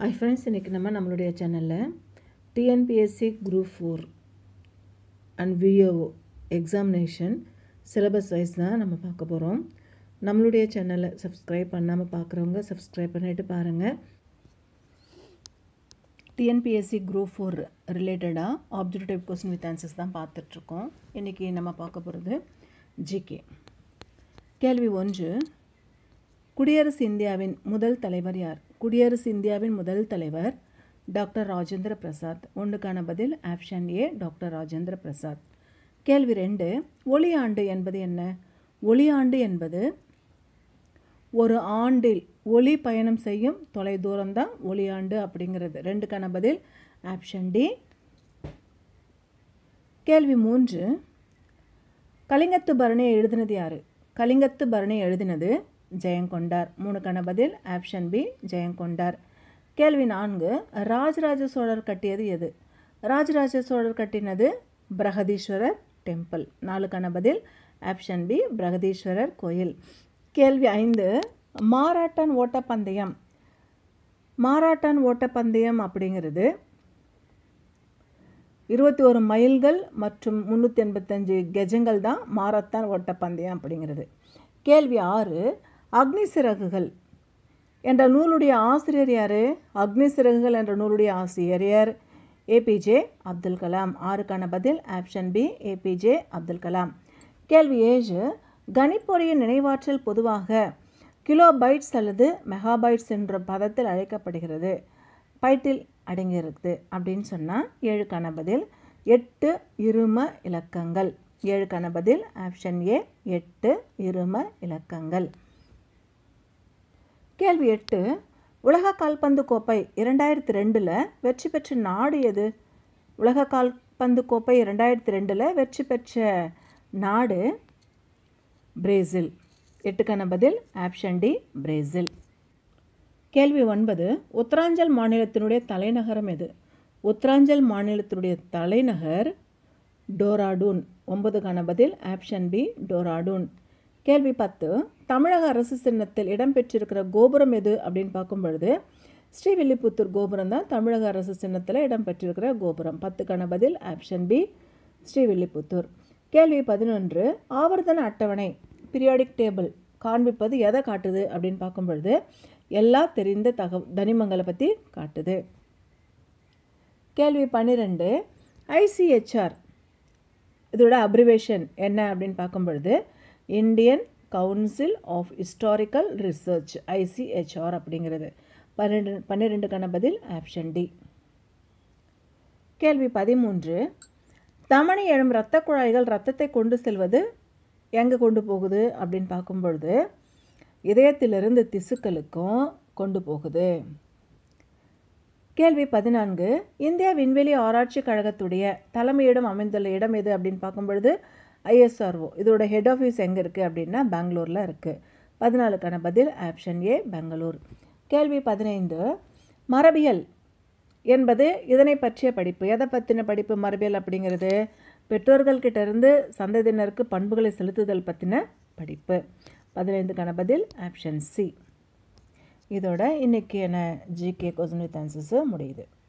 hi friends இன்றைக்கி நம்ம நம்மளுடைய சேனலில் TNPSC group four and VAO examination syllabus wise தான் நம்ம பார்க்க போகிறோம் நம்மளுடைய சேனலை சப்ஸ்கிரைப் பண்ணாமல் பார்க்குறவங்க சப்ஸ்கிரைப் பண்ணிட்டு பாருங்கள் டிஎன்பிஎஸ்சி குரூப் ஃபோர் ரிலேட்டடாக ஆப்ஜெக்டிவ் கொஸ்டின் வித் ஆன்சர்ஸ் தான் பார்த்துட்ருக்கோம் இன்றைக்கி நம்ம பார்க்க போகிறது ஜிகே கேள்வி ஒன்று குடியரசு இந்தியாவின் முதல் தலைவர் யார் குடியரசு இந்தியாவின் முதல் தலைவர் டாக்டர் ராஜேந்திர பிரசாத் ஒன்றுக்கான பதில் option A doctor Rajendra Prasad கேள்வி ரெண்டு ஒளியாண்டு என்பது என்ன ஒளியாண்டு என்பது ஒரு ஆண்டில் ஒளி பயணம் செய்யும் தொலைதூரம் தான் ஒளியாண்டு அப்படிங்கிறது ரெண்டுக்கான பதில் ஆப்ஷன் டி கேள்வி மூன்று கலிங்கத்து பரணியை எழுதினது யார் கலிங்கத்து பரணி எழுதினது ஜெயங்கொண்டார் மூணுக்கான பதில் ஆப்ஷன் பி ஜெயங்கொண்டார் கேள்வி நான்கு ராஜராஜ சோழர் கட்டியது எது ராஜராஜ சோழர் கட்டினது பிரகதீஸ்வரர் டெம்பிள் நாலுக்கான பதில் ஆப்ஷன் பி பிரகதீஸ்வரர் கோயில் கேள்வி ஐந்து மாராட்டன் ஓட்டப்பந்தயம் மாராட்டன் ஓட்டப்பந்தயம் அப்படிங்கிறது இருபத்தி ஒரு மைல்கள் மற்றும் முந்நூற்றி எண்பத்தஞ்சு கெஜங்கள் தான் மாரத்தான் ஓட்டப்பந்தயம் அப்படிங்கிறது கேள்வி ஆறு அக்னி சிறகுகள் என்ற நூலுடைய ஆசிரியர் யார் அக்னி சிறகுகள் என்ற நூலுடைய ஆசிரியர் யார் ஏபிஜே அப்துல் கலாம் ஆறுக்கான பதில் option B APJ Abdul Kalam கேள்வி ஏழு கணிப்பொறியின் நினைவாற்றல் பொதுவாக கிலோ பைட்ஸ் அல்லது மெகாபைட்ஸ் என்ற பதத்தில் அழைக்கப்படுகிறது பைட்டில் அடங்கியிருக்குது அப்படின்னு சொன்னால் ஏழுக்கான பதில் எட்டு இரும இலக்கங்கள் ஏழுக்கான பதில் ஆப்ஷன் ஏ எட்டு இரும இலக்கங்கள் கேள்வி எட்டு உலக கால்பந்து கோப்பை இரண்டாயிரத்தி ரெண்டில் வெற்றி பெற்ற நாடு எது உலக கால்பந்து கோப்பை இரண்டாயிரத்தி ரெண்டில் வெற்றி பெற்ற நாடு பிரேசில் எட்டுக்கான பதில் ஆப்ஷன் டி பிரேசில் கேள்வி ஒன்பது உத்தராஞ்சல் மாநிலத்தினுடைய தலைநகரம் எது உத்தராஞ்சல் மாநிலத்தினுடைய தலைநகர் டோராடூன் ஒன்பதுக்கான பதில் ஆப்ஷன் பி டோராடூன் கேள்வி பத்து தமிழக அரசு சின்னத்தில் இடம்பெற்றிருக்கிற கோபுரம் எது அப்படின்னு பார்க்கும் பொழுது ஸ்ரீவில்லிபுத்தூர் கோபுரம் தான் தமிழக அரசு சின்னத்தில் இடம்பெற்றிருக்கிற கோபுரம் பத்துக்கான பதில் ஆப்ஷன் பி ஸ்ரீவில்லிபுத்தூர் கேள்வி பதினொன்று ஆவர்த்தன அட்டவணை பீரியாடிக் டேபிள் காண்பிப்பது எதை காட்டுது அப்படின்னு பார்க்கும் பொழுது எல்லா தெரிந்த தக தனிமங்களை பற்றி காட்டுது கேள்வி பன்னிரெண்டு ஐசிஹெச்ஆர் இதோட அப்ரிவேஷன் என்ன அப்படின்னு பார்க்கும் பொழுது Indian council of historical research ICHR அப்படிங்கிறது பன்னிரெண்டு பன்னிரெண்டுக்கான பதில் ஆப்ஷன் டி கேள்வி பதிமூன்று தமணி எழும் இரத்த குழாய்கள் ரத்தத்தை கொண்டு செல்வது எங்கே கொண்டு போகுது அப்படின்னு பார்க்கும் பொழுது இதயத்திலிருந்து திசுக்களுக்கும் கொண்டு போகுது கேள்வி பதினான்கு இந்திய விண்வெளி ஆராய்ச்சி கழகத்துடைய தலைமையிடம் அமைந்துள்ள இடம் எது அப்படின்னு பார்க்கும் பொழுது ஐஎஸ்ஆர்ஓ இதோட ஹெட் ஆஃபீஸ் எங்கே இருக்குது அப்படின்னா பெங்களூரில் இருக்குது பதினாலுக்கான பதில் ஆப்ஷன் ஏ பெங்களூர் கேள்வி பதினைந்து மரபியல் என்பது இதனை பற்றிய படிப்பு எதை பற்றின படிப்பு மரபியல் அப்படிங்கிறது பெற்றோர்கள்கிட்ட இருந்து சந்ததியினருக்கு பண்புகளை செலுத்துதல் பற்றின படிப்பு பதினைந்துக்கான பதில் ஆப்ஷன் சி இதோட இன்றைக்கி என்ன ஜிகே கொஸ்டின் வித் ஆன்சர்ஸு முடியுது